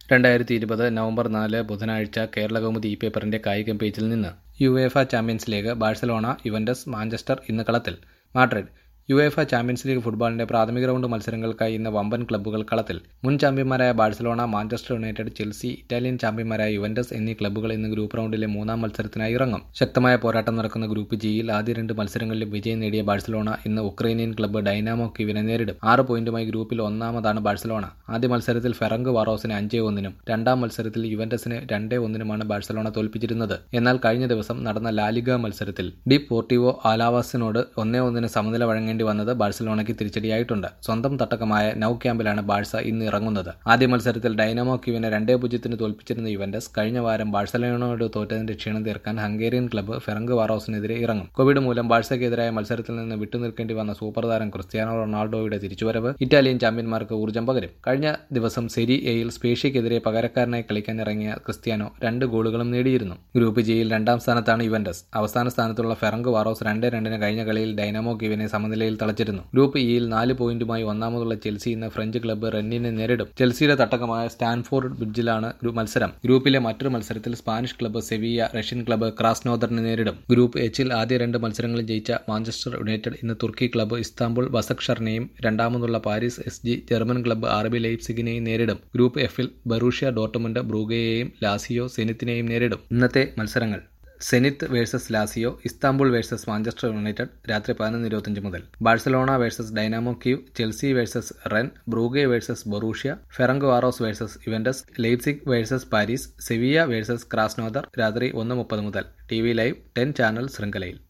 രണ്ടായിരത്തി ഇരുപത് നവംബർ നാല് ബുധനാഴ്ച കേരളകൗമുദി ഈ പേപ്പറിന്റെ കായികം പേജിൽ നിന്ന് UEFA champions league Barcelona Juventus Manchester ഇന്ന് കളത്തിൽ മാഡ്രിഡ് യുവേഫ ചാമ്പ്യൻസ് ലീഗ് ഫുട്ബോളിന്റെ പ്രാഥമിക റൗണ്ട് മത്സരങ്ങൾക്കായി ഇന്ന് വമ്പൻ ക്ലബ്ബുകൾ കളത്തിൽ മുൻ ചാമ്പ്യന്മാരായ Barcelona Manchester United Chelsea Italian ചാമ്പ്യന്മാരായ യുവന്റസ് എന്നീ ക്ലബ്ബുകൾ ഇന്ന് ഗ്രൂപ്പ് റൗണ്ടിലെ മൂന്നാം മത്സരത്തിനായി ഇറങ്ങും ശക്തമായ പോരാട്ടം നടക്കുന്ന ഗ്രൂപ്പ് ജിയിൽ ആദ്യ രണ്ട് മത്സരങ്ങളിലും വിജയം നേടിയ ബാഴ്സലോണ ഇന്ന് ഉക്രൈനിയൻ ക്ലബ്ബ് ഡൈനാമോ കീവിനെ നേരിടും ആറ് പോയിന്റുമായി ഗ്രൂപ്പിൽ ഒന്നാമതാണ് ബാഴ്സലോണ ആദ്യ മത്സരത്തിൽ ഫെറങ്ക് വാറോസിന് അഞ്ചേ ഒന്നിനും രണ്ടാം മത്സരത്തിൽ യുവന്റസിന് രണ്ടേ ഒന്നിനുമാണ് ബാഴ്സലോണ തോൽപ്പിച്ചിരുന്നത് എന്നാൽ കഴിഞ്ഞ ദിവസം നടന്ന ലാലിഗ മത്സരത്തിൽ ഡി പോർട്ടിവോ ആലാവാസിനോട് ഒന്നേ ഒന്നിന് സമനില വഴങ്ങേണ്ടി വന്നത് ബാഴ്സലോണയ്ക്ക് തിരിച്ചടിയായിട്ടുണ്ട് സ്വന്തം തട്ടകമായ നൌ ക്യാമ്പിലാണ് ബാഴ്സ ഇന്ന് ഇറങ്ങുന്നത് ആദ്യ മത്സരത്തിൽ ഡൈനാമോ ക്യൂവിനെ രണ്ടേ പൂജ്യത്തിന് തോൽപ്പിച്ചിരുന്ന യുവന്റസ് കഴിഞ്ഞ വാരം ബാഴ്സലോണയോട് തോറ്റതിന്റെ ക്ഷീണം തീർക്കാൻ ഹംഗേറിയൻ ക്ലബ്ബ് ഫെറങ്ക് വാറോസിനെതിരെ ഇറങ്ങും കോവിഡ് മൂലം ബാഴ്സയ്ക്കെതിരായ മത്സരത്തിൽ നിന്ന് വിട്ടുനിൽക്കേണ്ടി വന്ന സൂപ്പർ താരം ക്രിസ്ത്യാനോ റൊണാൾഡോയുടെ തിരിച്ചുവരവ് ഇറ്റാലിയൻ ചാമ്പ്യന്മാർക്ക് ഊർജ്ജം പകരും കഴിഞ്ഞ ദിവസം സെരി എയിൽ സ്പേഷ്യക്കെതിരെ പകരക്കാരനായി കളിക്കാൻ ഇറങ്ങിയ ക്രിസ്ത്യാനോ രണ്ട് ഗോളുകളും നേടിയിരുന്നു ഗ്രൂപ്പ് ജിയിൽ രണ്ടാം സ്ഥാനത്താണ് യുവന്റസ് അവസാന സ്ഥാനത്തുള്ള ഫെറങ്ക് വാറോസ് രണ്ട് രണ്ടിന് കഴിഞ്ഞ കളിയിൽ ഡൈനാമോ ക്യൂവിനെ സമനിലയിൽ തളച്ചിരുന്നു ഗ്രൂപ്പ് ഇയിൽ നാല് പോയിന്റുമായി ഒന്നാമതുള്ള ചെൽസി ഇന്ന് ഫ്രഞ്ച് ക്ലബ്ബ് റെന്നിനെ നേരിടും ചെൽസിയുടെ തട്ടകമായ സ്റ്റാൻഫോർഡ് ബ്രിഡ്ജിലാണ് മത്സരം ഗ്രൂപ്പിലെ മറ്റൊരു മത്സരത്തിൽ Spanish club Sevilla Russian club ക്രാസ്നോദറിനെ നേരിടും ഗ്രൂപ്പ് എച്ചിൽ ആദ്യ രണ്ട് മത്സരങ്ങളിൽ ജയിച്ച മാഞ്ചസ്റ്റർ യുണൈറ്റഡ് ഇന്ന് തുർക്കി ക്ലബ്ബ് ഇസ്താംബുൾ വസക്ഷറിനെയും രണ്ടാമതുള്ള Paris S G German club R B ലൈപ്സിഗിനെയും നേരിടും ഗ്രൂപ്പ് എഫിൽ ബറൂഷ്യ ഡോർട്ടമുണ്ട് ബ്രൂഗയെയും ലാസിയോ സെനിത്തിനെയും നേരിടും ഇന്നത്തെ മത്സരങ്ങൾ Zenit versus Lazio Istanbul versus Manchester United രാത്രി പതിനൊന്ന് ഇരുപത്തിയഞ്ച് മുതൽ Barcelona versus Dynamo Kyiv Chelsea versus Rennes Brugge versus Borussia Ferencvaros versus Juventus Leipzig versus Paris Sevilla versus Krasnodar രാത്രി ഒന്ന് മുപ്പത് മുതൽ T V live ten channel ശൃംഖലയിൽ